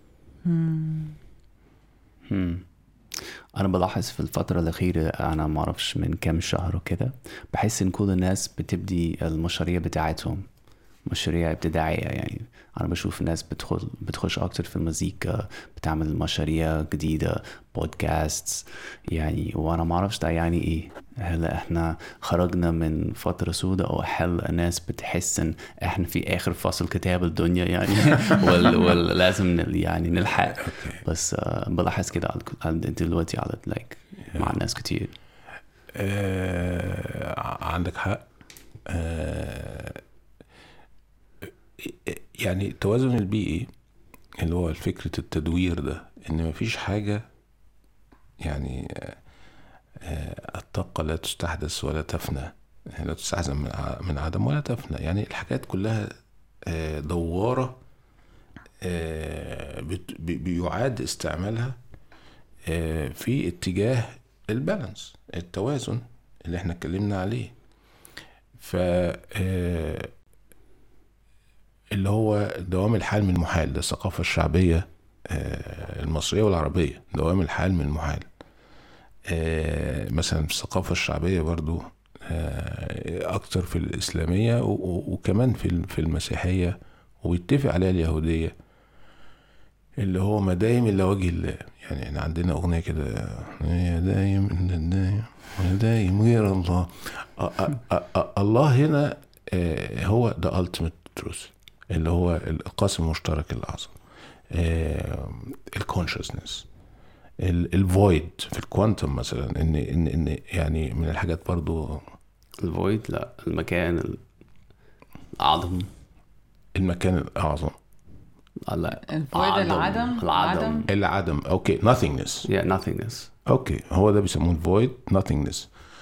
مم. انا بلاحظ في الفترة الأخيرة أنا معرفش من كام شهر وكده بحس إن كل الناس بتبدي المشاريع بتاعتهم مشاريع ابتداعية يعني أنا بشوف ناس بتدخل بتخش أكتر في المزيكا بتعمل مشاريع جديدة بودكاست يعني وأنا معرفش ده يعني إيه هل إحنا خرجنا من فترة سوداء أو هل الناس بتحس إن إحنا في آخر فصل كتاب الدنيا يعني ولا ولا لازم نل- يعني نلحق بس آه، بلاحظ كده على- على دلوقتي على لايك مع ناس كتير آه عندك حق آه يعني التوازن البيئي اللي هو فكرة التدوير ده ان مفيش حاجة يعني آه الطاقة لا تستحدث ولا تفنى لا تستحزن من ع- من عدم ولا تفنى يعني الحاجات كلها آه دوارة آه بت- بي- بيعاد استعمالها آه، في اتجاه البالانس التوازن اللي احنا اتكلمنا عليه ف آه، اللي هو دوام الحال من المحال ده الثقافة الشعبية آه، المصرية والعربية دوام الحال من المحال آه، مثلا في الثقافة الشعبية برضو آه، أكتر في الإسلامية و- و- وكمان في ال- في المسيحية ويتفق عليها اليهودية اللي هو ما دايم الا وجه الله يعني احنا عندنا اغنيه كده يا دايم الا الدايم يا دايم غير الله أ- أ- أ- أ- الله هنا آه، هو ده التيميت تروث اللي هو القاسم المشترك الاعظم الكونشسنس الفويد في الكوانتم مثلا ان ان ان يعني من الحاجات برضو الفويد لا المكان الأعظم المكان الاعظم لا الفويد عدم. العدم العدم. عدم العدم اوكي nothingness yeah nothingness اوكي هو ده بيسموه الفويد nothingness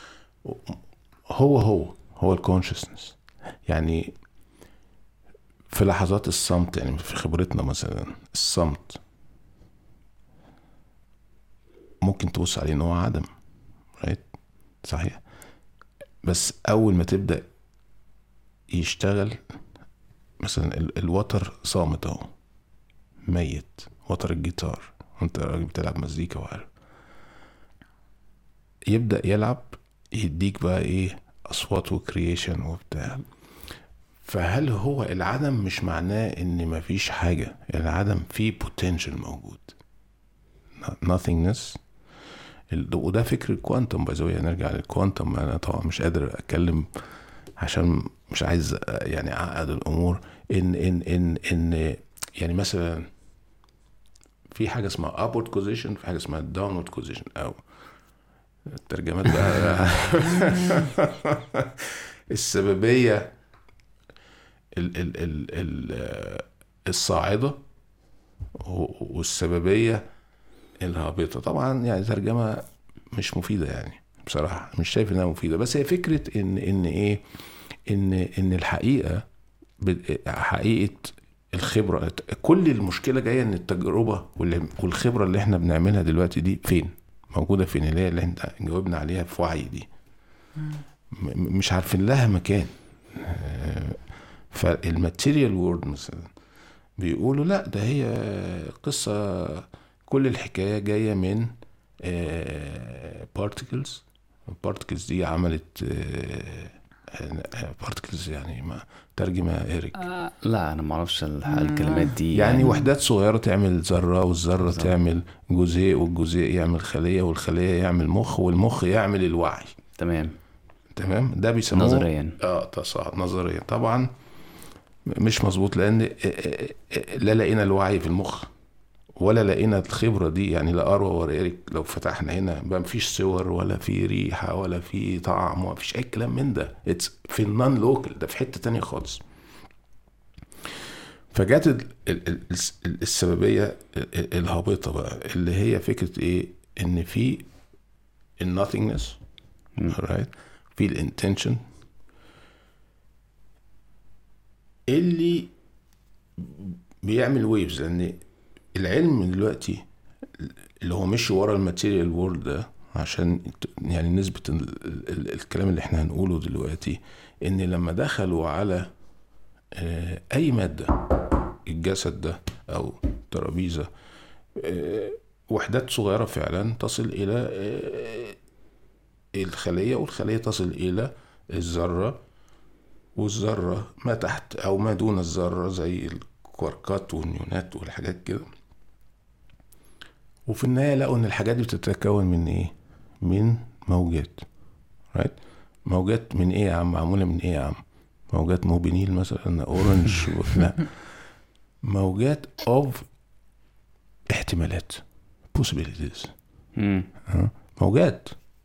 هو هو هو الكونشسنس يعني في لحظات الصمت يعني في خبرتنا مثلا الصمت ممكن تبص عليه ان هو عدم right صحيح بس اول ما تبدا يشتغل مثلا ال- الوتر صامت اهو ميت وتر الجيتار وانت راجل بتلعب مزيكا وعارف يبدا يلعب يديك بقى ايه اصوات وكرييشن وبتاع فهل هو العدم مش معناه ان مفيش حاجه العدم فيه بوتنشال موجود nothingness ال- وده فكر الكوانتم باي نرجع للكوانتم انا طبعا مش قادر اتكلم عشان مش عايز آه، يعني اعقد الامور ان ان ان ان يعني مثلا في حاجه اسمها upward position في حاجه اسمها downward position او الترجمات بقى السببيه ال ال ال ال الصاعده و- والسببيه الهابطه طبعا يعني ترجمه مش مفيده يعني بصراحه مش شايف انها مفيده بس هي فكره ان ان ايه ان ان الحقيقه ب- حقيقه الخبره كل المشكله جايه ان التجربه واللي- والخبره اللي احنا بنعملها دلوقتي دي فين موجوده فين اللي هي اللي احنا جاوبنا عليها في وعي دي م- م- مش عارفين لها مكان آه، فالماتيريال وورد مثلا بيقولوا لا ده هي قصه كل الحكايه جايه من بارتكلز البارتكلز دي عملت بارتكلز يعني ما ترجمه ايريك لا انا ما اعرفش الح- الكلمات دي يعني وحدات صغيرة تعمل ذرة والذرة تعمل جزيء والجزيء يعمل خلية والخلية يعمل مخ والمخ يعمل الوعي تمام تمام ده بيسموه نظريا اه تص- نظريا طبعا مش مظبوط لان لا لقينا الوعي في المخ ولا لقينا الخبره دي يعني لا اروى ولا ايريك لو فتحنا هنا ما فيش صور ولا في ريحه ولا في طعم ولا فيش اي كلام من ده اتس في النون لوكال ده في حته تانية خالص فجت ال- ال- ال- ال- السببيه ال- الهابطه بقى اللي هي فكره ايه ان في النوثينجنس right في الانتنشن اللي بيعمل ويفز لان العلم دلوقتي اللي هو مش ورا الماتيريال وورد ده عشان يعني نسبة ال- ال- الكلام اللي احنا هنقوله دلوقتي ان لما دخلوا على آه، اي مادة الجسد ده او ترابيزة آه، وحدات صغيرة فعلا تصل الى آه، الخلية والخلية تصل الى الذرة والذرة ما تحت او ما دون الذرة زي الكواركات والنيونات والحاجات كده وفي النهاية لقوا ان الحاجات دي بتتكون من ايه من موجات right موجات من ايه يا عم معمولة من ايه يا عم موجات موبينيل مثلا اورنج لا موجات اوف احتمالات possibilities مم. ها؟ موجات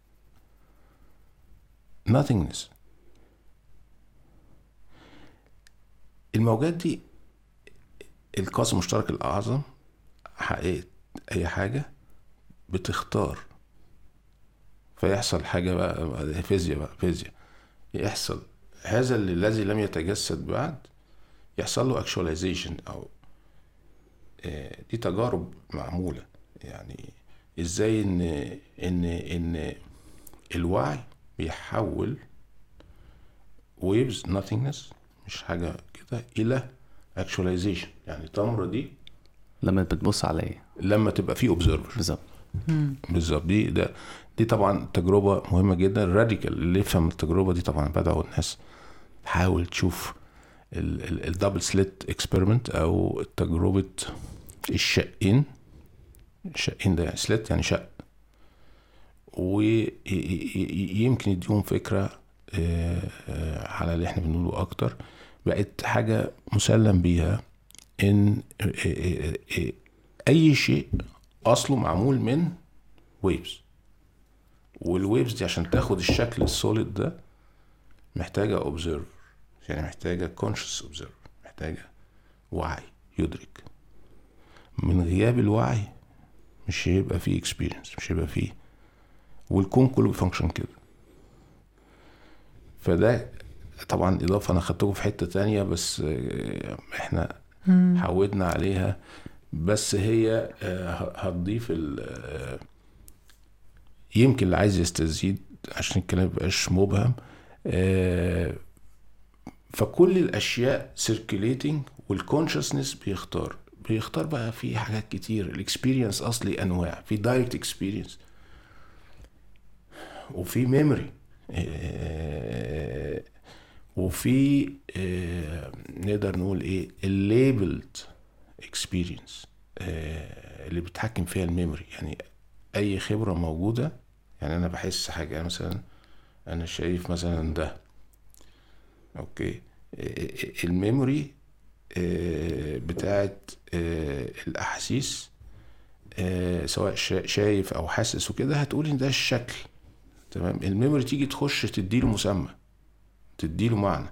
nothingness الموجات دي القاسم المشترك الأعظم حقيقة أي حاجة بتختار فيحصل حاجة بقى بقى فيزياء بقى فيزياء يحصل هذا اللي الذي لم يتجسد بعد يحصل له actualization أو آه، دي تجارب معمولة يعني ازاي ان ان ان الوعي بيحول waves nothingness مش حاجة كده إلى actualization يعني تمرة دي لما بتبص عليه لما تبقى في observer بالظبط بالظبط دي ده دي طبعا تجربة مهمة جدا راديكال اللي يفهم التجربة دي طبعا بدأوا الناس تحاول تشوف الدبل سليت اكسبيرمنت او تجربة الشقين الشقين ده يعني سليت يعني شق ويمكن يديهم فكرة آه، آه، على اللي احنا بنقوله اكتر بقت حاجة مسلم بيها ان آه، آه، آه، اي شيء اصله معمول من ويفز والويفز دي عشان تاخد الشكل السوليد ده محتاجة observer يعني محتاجة conscious observer محتاجة وعي يدرك من غياب الوعي مش هيبقى فيه experience مش هيبقى فيه والكون كله بيفانكشن كده فده طبعا اضافه انا خدتكم في حته تانية بس آه، احنا حودنا عليها بس هي آه، هتضيف ال- آه، يمكن اللي عايز يستزيد عشان الكلام ميبقاش مبهم آه، فكل الاشياء سيركيليتنج والكونشسنس بيختار بيختار بقى في حاجات كتير الاكسبيرينس اصلي انواع في دايركت اكسبيرينس وفي ميموري وفي آه، نقدر نقول ايه الليبلد اكسبيرينس اللي بيتحكم فيها الميموري يعني اي خبره موجوده يعني انا بحس حاجه مثلا انا شايف مثلا ده اوكي آه، الميموري آه، بتاعت آه، الاحاسيس آه، سواء شا- شايف او حاسس وكده هتقول ان ده الشكل تمام الميموري تيجي تخش تديله مسمى تديله معنى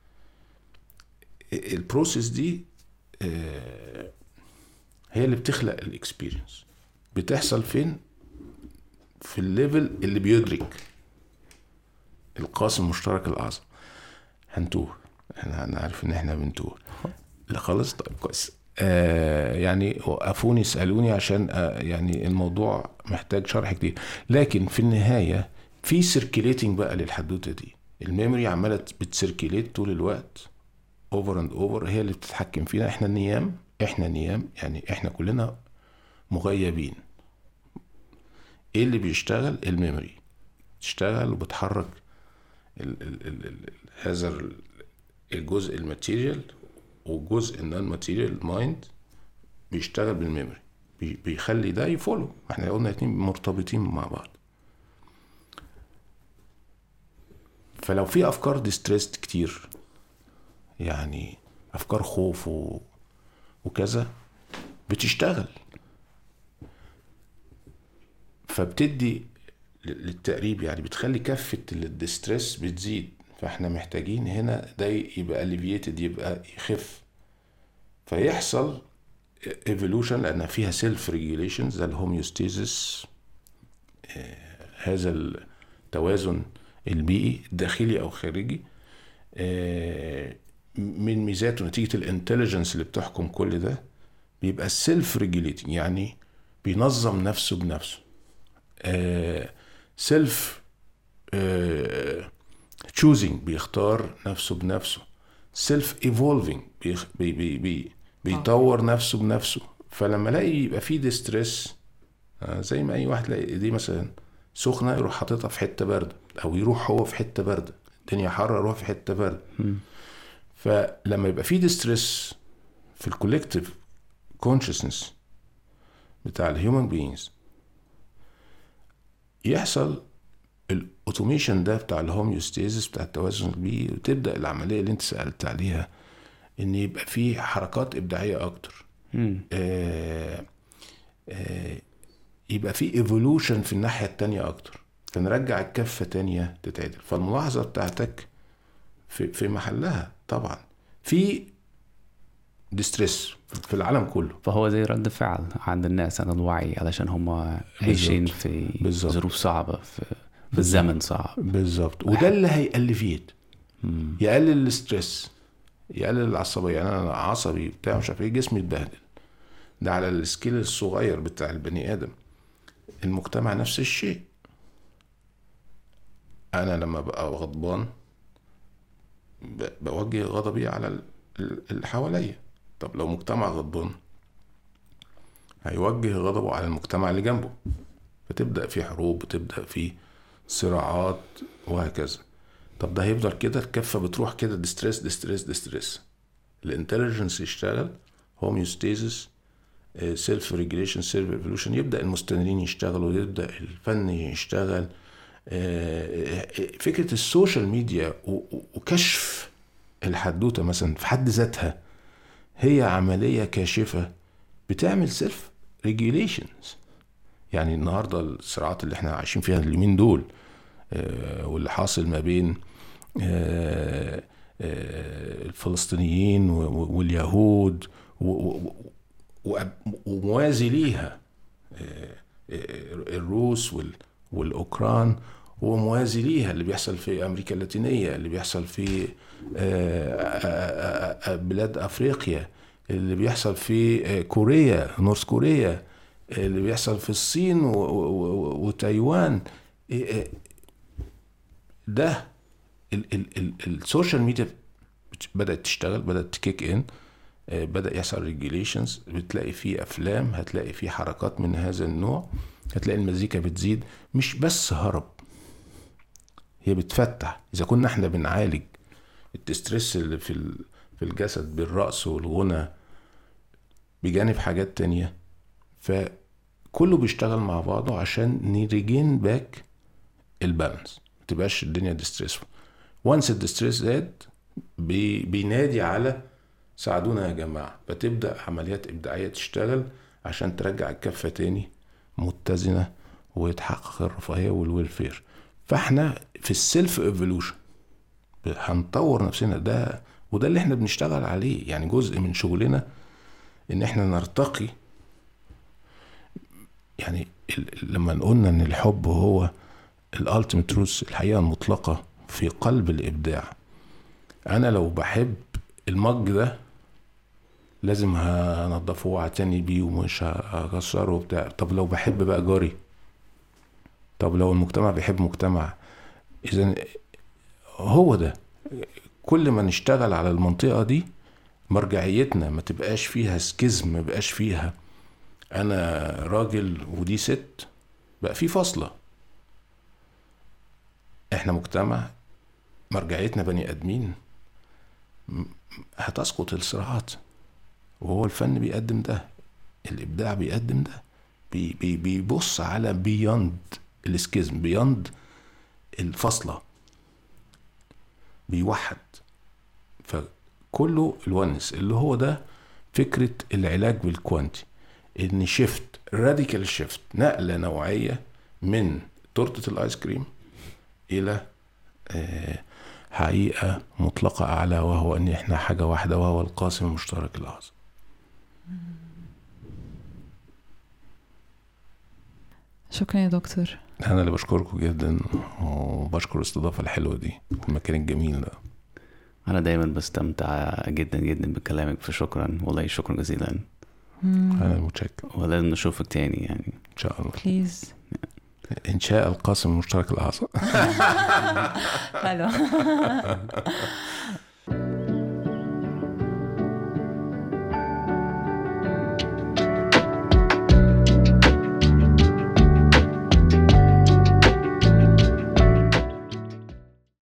البروسيس دي آه، هي اللي بتخلق الاكسبيرينس بتحصل فين في الليفل اللي بيدرك القاسم المشترك الاعظم هنتوه انا انا عارف ان احنا بنتوه لا خلاص طيب كويس آه يعني وقفوني اسالوني عشان آه يعني الموضوع محتاج شرح كتير لكن في النهايه في سيركيليتنج بقى للحدوته دي الميموري عماله بتسيركيليت طول الوقت اوفر اند اوفر هي اللي بتتحكم فينا احنا نيام احنا نيام يعني احنا كلنا مغيبين ايه اللي بيشتغل الميموري تشتغل وبتحرك ال ال ال ال هذا ال- الجزء الماتيريال والجزء النون ماتيريال مايند بيشتغل بالميموري بي- بيخلي ده يفولو احنا قلنا اتنين مرتبطين مع بعض فلو في افكار ديستريست كتير يعني افكار خوف و... وكذا بتشتغل فبتدي للتقريب يعني بتخلي كفه الديستريس بتزيد فاحنا محتاجين هنا ده يبقى اليفيتد يبقى يخف فيحصل ايفولوشن لان فيها سيلف ريجيوليشن زي الهوميوستيزس هذا التوازن البيئي داخلي او خارجي آه، من ميزاته نتيجه الانتليجنس اللي بتحكم كل ده بيبقى السيلف ريجيليتنج يعني بينظم نفسه بنفسه سيلف تشوزنج بيختار نفسه بنفسه سيلف ايفولفينج بي بي بي بيطور نفسه بنفسه فلما الاقي يبقى في ديستريس آه، زي ما اي واحد يلاقي ايديه مثلا سخنه يروح حاططها في حته بارده او يروح هو في حته بارده الدنيا حاره يروح في حته بارده فلما يبقى في ديستريس في الكولكتيف كونشسنس بتاع الهيومن بينجز يحصل الاوتوميشن ده بتاع الهوميوستيزس بتاع التوازن البيئي وتبدا العمليه اللي انت سالت عليها ان يبقى في حركات ابداعيه اكتر آه آه يبقى في ايفولوشن في الناحيه التانية اكتر فنرجع الكفه تانية تتعدل فالملاحظه بتاعتك في في محلها طبعا في ديستريس في العالم كله فهو زي رد فعل عند الناس عن الوعي علشان هم عايشين في بالزبط. ظروف صعبه في, في الزمن صعب بالظبط وده اللي هيألفيت يقلل الاستريس يقلل العصبيه يعني انا عصبي بتاع مش عارف ايه جسمي يتبهدل ده على السكيل الصغير بتاع البني ادم المجتمع نفس الشيء انا لما ببقى غضبان بوجه غضبي على اللي حواليا طب لو مجتمع غضبان هيوجه غضبه على المجتمع اللي جنبه فتبدا في حروب بتبدا في صراعات وهكذا طب ده هيفضل كده الكفه بتروح كده ديستريس ديستريس ديستريس الانتليجنس يشتغل هوميوستيزس سيلف ريجريشن سيلف ايفولوشن يبدا المستمرين يشتغلوا يبدا الفن يشتغل فكره السوشيال ميديا وكشف الحدوته مثلا في حد ذاتها هي عمليه كاشفه بتعمل سيلف ريجيوليشنز يعني النهارده الصراعات اللي احنا عايشين فيها اليومين دول واللي حاصل ما بين الفلسطينيين واليهود وموازي ليها الروس والاوكران وموازي ليها اللي بيحصل في امريكا اللاتينيه اللي بيحصل في بلاد افريقيا اللي بيحصل في كوريا نورث كوريا اللي بيحصل في الصين وتايوان ده السوشيال ميديا بدات تشتغل بدات تكيك ان بدا يحصل ريجيليشنز بتلاقي فيه افلام هتلاقي فيه حركات من هذا النوع هتلاقي المزيكا بتزيد مش بس هرب هي بتفتح اذا كنا احنا بنعالج التستريس اللي في في الجسد بالرقص والغنى بجانب حاجات تانية فكله بيشتغل مع بعضه عشان نريجين باك البالانس ما تبقاش الدنيا ديستريسفul وانس الديستريس زاد بي بينادي على ساعدونا يا جماعة فتبدأ عمليات إبداعية تشتغل عشان ترجع الكفة تاني متزنة ويتحقق الرفاهية والويلفير فاحنا في السيلف ايفولوشن هنطور نفسنا ده وده اللي احنا بنشتغل عليه يعني جزء من شغلنا ان احنا نرتقي يعني لما قلنا ان الحب هو الالتيميت تروث الحقيقه المطلقه في قلب الابداع انا لو بحب المج ده لازم هنضفه واعتني بيه ومش هكسره وبتاع طب لو بحب بقى جاري طب لو المجتمع بيحب مجتمع اذا هو ده كل ما نشتغل على المنطقه دي مرجعيتنا ما تبقاش فيها سكيزم ما بقاش فيها انا راجل ودي ست بقى في فاصله احنا مجتمع مرجعيتنا بني ادمين هتسقط الصراعات وهو الفن بيقدم ده الابداع بيقدم ده بي بي بيبص على بيوند السكيزم بيوند الفصله بيوحد فكله الونس اللي هو ده فكره العلاج بالكوانتي ان شيفت راديكال شيفت نقله نوعيه من تورته الايس كريم الى آه، حقيقه مطلقه اعلى وهو ان احنا حاجه واحده وهو القاسم المشترك الاعظم شكرا يا دكتور انا اللي بشكركم جدا وبشكر الاستضافه الحلوه دي المكان الجميل ده انا دايما بستمتع جدا جدا بكلامك فشكرا والله شكرا جزيلا انا متشكر ولازم نشوفك تاني يعني ان شاء الله بليز انشاء القاسم المشترك الاعظم حلو